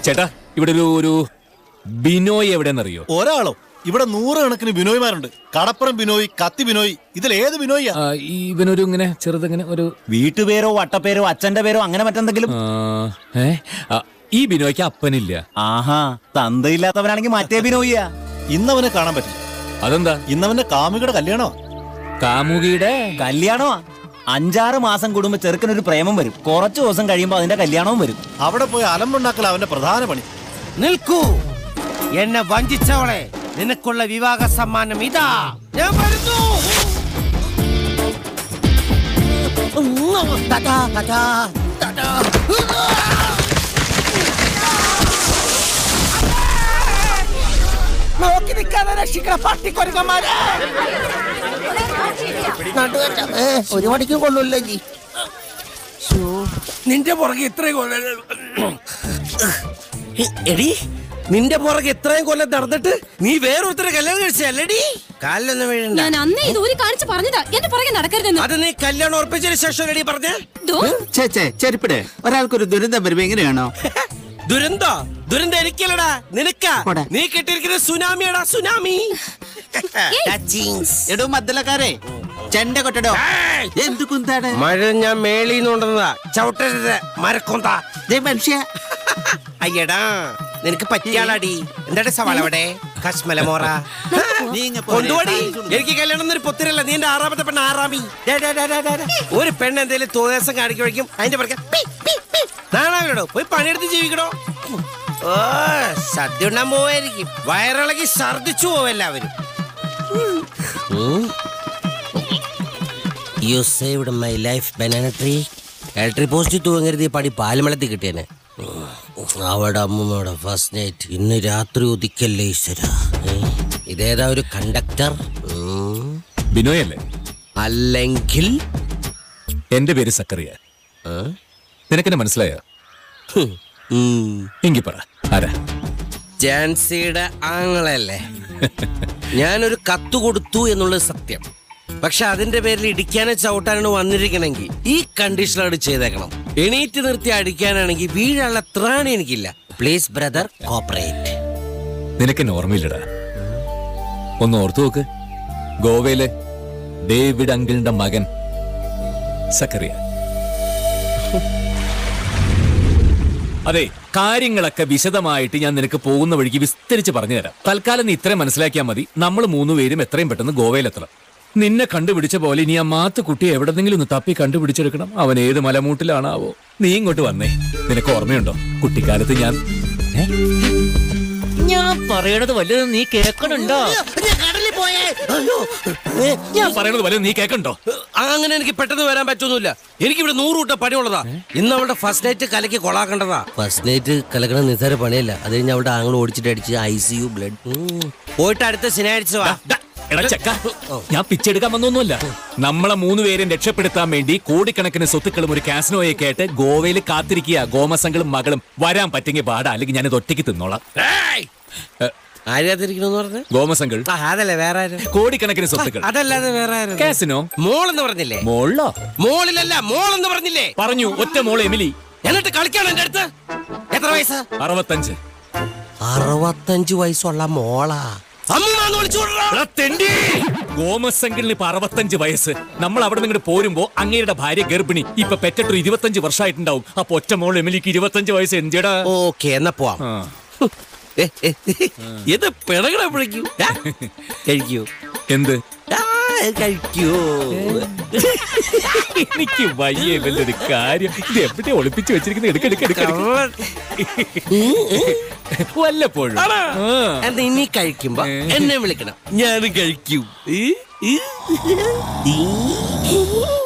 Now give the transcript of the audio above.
ചേട്ടാ ഇവിടെ ഒരു ഒരു ബിനോയ് എവിടെന്നറിയോ ഒരാളോ ഇവിടെ നൂറുകണക്കിന് ബിനോയ്മാരുണ്ട് കടപ്പുറം ബിനോയ് കത്തി ബിനോയ് ഇതിൽ ഏത് ബിനോയ്യാ ആ, ഈ ഇവനൊരു ഇങ്ങനെ ചെറുതിങ്ങനെ ഒരു വീട്ടുപേരോ വട്ടപ്പേരോ അച്ഛന്റെ പേരോ അങ്ങനെ മറ്റെന്തെങ്കിലും ആ, ഏ ആ, ഈ ബിനോയ്ക്ക് അപ്പനില്ല ആഹാ തന്തയില്ലാത്തവനാണെങ്കിൽ മറ്റേ ബിനോയ്യ ഇന്നവനെ കാണാൻ പറ്റില്ല അതെന്താ ഇന്നവന്റെ കാമുകിയുടെ കല്യാണോ കാമുകിയുടെ കല്യാണമാ അഞ്ചാറ് മാസം കൂടുമ്പോ ചെറുക്കനൊരു പ്രേമം വരും കുറച്ചു ദിവസം കഴിയുമ്പോ അതിന്റെ കല്യാണവും വരും അവിടെ പോയി അലമ്പുണ്ടാക്കൽ അവന്റെ പ്രധാന പണി നിൽക്കൂ എന്നെ വഞ്ചിച്ചവളെ നിനക്കുള്ള വിവാഹ സമ്മാനം ഇതാ ഞാൻ വരുന്നു ടാറ്റാ, ടാറ്റാ, ടാറ്റാ. നോക്കി നിൽക്കാതെ രക്ഷിക്കണ പട്ടിക്കൊരുക്കന്മാരെ നടുവേറ്റം. ഏ, ഒരു മണിക്ക് കൊള്ളൂല്ലേ ജി ശ്ശോ, നിന്റെ പുറകെ ഇത്രയും കൊല്ലങ്ങൾ എടി നിന്റെ പുറകെ ഇത്രയും കൊല്ലം നടന്നിട്ട് നീ വേറൊരുത്തരെ കല്യാണം കഴിച്ചല്ലേടി കാലിലൊന്നും വീഴണ്ട ഞാൻ അന്നേ ഇത് ഊരി കാണിച്ചു പറഞ്ഞതാ എന്റെ പുറകെ നടക്കരുതെന്ന് അത് നീ കല്യാണം ഉറപ്പിച്ചതിന് ശേഷം എടി പറഞ്ഞേ ദോ, ചേ ചേ ചെരുപ്പിട് ഒരാൾക്കൊരു ദുരന്തം വരുമ്പോ എങ്ങനെയാണോ ദുരന്തോ ദുരന്തം എനിക്കല്ലടാ നിനക്കാ പോടാ. നീ കെട്ടിയിരിക്കുന്ന സുനാമിയാടാ സുനാമി എടോ മദ്ദലക്കാരെ ചെണ്ട കൊട്ടടോ എന്ത് കുന്താണ് മഴ ഞാൻ മേളിന്നുണ്ടെന്നതാ ചവിട്ടരുത് മരക്കൊന്താ ദേ മനുഷ്യ അയ്യടാ നിനക്ക് പറ്റിയാളാടി എന്താ സവാള അവിടെ കശ്മല മോറ നീ ഇങ്ങ് പോരെ. കൊണ്ടുപോടി എനിക്ക് കല്യാണം എന്നൊരു പൊത്തിരല്ല നീ എന്റെ ആറാമത്തെ പെണ്ണ് ആറാമി ഡേ, ഡേ, ഡേ, ഡേ, ഡേ, ഡേ. ഒരു പെണ്ണ് എന്തെങ്കിലും തോന്നിയാസം കാണിക്കുമ്പോഴേക്കും അതിന്റെ പുറകെ പി, പി, പി. നാണാവിടോ പോയി പണിയെടുത്ത് ജീവിക്കണോ ഓ സദ്യ ഉണ്ടാൻ പോവായിരിക്കും വയറിളകി ഛർദിച്ചു പോവും എല്ലാവരും you saved my life banana tree electric post തൂങ്ങരുത് ഈ പടി പാലുമളത്തിൽ കിട്ടിയനെ അവിടെ അമ്മൂമ്മയുടെ ഫസ്റ്റ് നൈറ്റ് ഇന്ന് രാത്രി ഒതിക്കല്ലേ ഈശ്വര ഏ? ഇതേതാ ഒരു കണ്ടക്ടർ ഉം. ബിനോയ് അല്ലേ അല്ലെങ്കിൽ എന്റെ പേര് സക്കറിയ ആ? നിനക്കെന്നെ മനസ്സിലായോ ഹും. ഉം. എങ്കി പറ ആരാ ജാൻസിയുടെ ആങ്ങളല്ലേ ഞാനൊരു കത്ത് കൊടുത്തു എന്നുള്ളത് സത്യം പക്ഷെ അതിന്റെ പേരിൽ ഇടിക്കാനോ ചവിട്ടാനോ വന്നിരിക്കണമെങ്കിൽ ഈ കണ്ടീഷനാണ് ചെയ്തേക്കണം എണീറ്റ് നിർത്തി അടിക്കാനാണെങ്കിൽ വീഴാനുള്ള ത്രാണി എനിക്കില്ല പ്ലീസ് ബ്രദർ കോപ്പറേറ്റ് നിനക്കെന്നെ ഓർമ്മയില്ലടാ ഒന്ന് ഓർത്തു നോക്ക് ഗോവയിലെ ഡേവിഡ് അങ്കിളിന്റെ മകൻ സക്കറിയ അതെ കാര്യങ്ങളൊക്കെ വിശദമായിട്ട് ഞാൻ നിനക്ക് പോകുന്ന വഴിക്ക് വിസ്തരിച്ച് പറഞ്ഞു തരാം തൽക്കാലം നീ ഇത്രയും മനസ്സിലാക്കിയാൽ മതി നമ്മൾ മൂന്നുപേരും എത്രയും പെട്ടെന്ന് ഗോവയിലെത്തണം നിന്നെ കണ്ടുപിടിച്ച പോലെ ഇനി ആ മാത്ത് കുട്ടി എവിടെന്നെങ്കിലും ഒന്ന് തപ്പി കണ്ടുപിടിച്ചെടുക്കണം അവൻ ഏത് മലമൂട്ടിലാണാവോ നീ ഇങ്ങോട്ട് വന്നേ നിനക്ക് ഓർമ്മയുണ്ടോ കുട്ടിക്കാലത്ത് ഞാൻ ഏ? ഞാൻ പറയണത് വല്ലതും നീ കേൾക്കണുണ്ടോ ഞാൻ പറയണത് വല്ലതും നീ കേൾക്കണ്ടോ അങ്ങനെ എനിക്ക് പെട്ടെന്ന് വരാൻ പറ്റൊന്നുമില്ല എനിക്ക് ഇവിടെ നൂറ് കൂട്ട പണിയുള്ളതാ ഇന്ന് അവളുടെ ഫസ്റ്റ് നൈറ്റ് കലക്കി കൊളാക്കണ്ടതാ ഫസ്റ്റ് നൈറ്റ് കലക്കണ നിസ്സാര പണിയല്ല അത് കഴിഞ്ഞ് അവളുടെ ആങ്ങൾ ഓടിച്ചിട്ട് അടിച്ച് ഐ സി യു ബ്ലഡ് പോയിട്ട് അടുത്ത ശനിയാഴ്ച വാ ദാ, എടാ ചെക്ക ഞാൻ പിച്ചെടുക്കാൻ വന്നൊന്നുമല്ല നമ്മളെ മൂന്നുപേരും രക്ഷപ്പെടുത്താൻ വേണ്ടി കോടിക്കണക്കിന് സ്വത്തുക്കളും ഒരു കാസിനോയൊക്കെ ആയിട്ട് ഗോവയിൽ കാത്തിരിക്കുക ഗോമസങ്ങളും മകളും വരാൻ പറ്റെങ്കിൽ പാടാ അല്ലെങ്കിൽ ഞാനിത് ഒറ്റയ്ക്ക് തിന്നോളാം ഏ, ആര്യാതിരിക്കണെന്ന് പറഞ്ഞ ഗോമസങ്ങൾ അതല്ലേ വേറെ ആരും കോടിക്കണക്കിന് സ്വത്തുക്കൾ അതല്ലാതെ വേറെ ആരും കാസിനോ മോളെന്ന് പറഞ്ഞില്ലേ മോളോ മോളിലല്ല മോളെന്ന് പറഞ്ഞില്ലേ പറഞ്ഞു ഒറ്റ മോള് എമിലി എന്നിട്ട് കളിക്കാണ് എന്റെ അടുത്ത് എത്ര വയസ്സ് അറുപത്തഞ്ച് അറുപത്തഞ്ചു വയസ്സുള്ള മോളാ അമ്മൂമ്മ വിളിച്ചു എടാ, തെണ്ടി! ഗോമസംഗിളിന് ഇപ്പൊ അറുപത്തഞ്ച് വയസ്സ് നമ്മൾ അവിടെ നിന്ന് പോരുമ്പോ അങ്ങയുടെ ഭാര്യ ഗർഭിണി ഇപ്പൊ പെറ്റിട്ട് ഇരുപത്തഞ്ച് വർഷമായിട്ടുണ്ടാവും അപ്പൊ ഒറ്റ മോൾ എമിലിക്ക് ഇരുപത്തഞ്ച് വയസ്സ് എന്തിയടാ ഓക്കെ എന്നാ പോവാം ആ. ഏ, ഏ, ഇത് പിണകണ പിടിക്കൂ ആ, കഴിക്കൂ എന്ത് ആ, കഴിക്കൂ എനിക്ക് വയ്യ വല്ലൊരു കാര്യം ഇത് എവിടെ ഒളിപ്പിച്ചു വെച്ചിരിക്കുന്നത് എടുക്ക എടുക്ക എടുക്ക കള്ളൻ. വല്ലപ്പോഴും ആണോ? ആ. എന്നാ ഇനി കഴിക്കുമ്പോ എന്നെ വിളിക്കണം ഞാനും കഴിക്കൂ ഈ, ഈ, ഈ.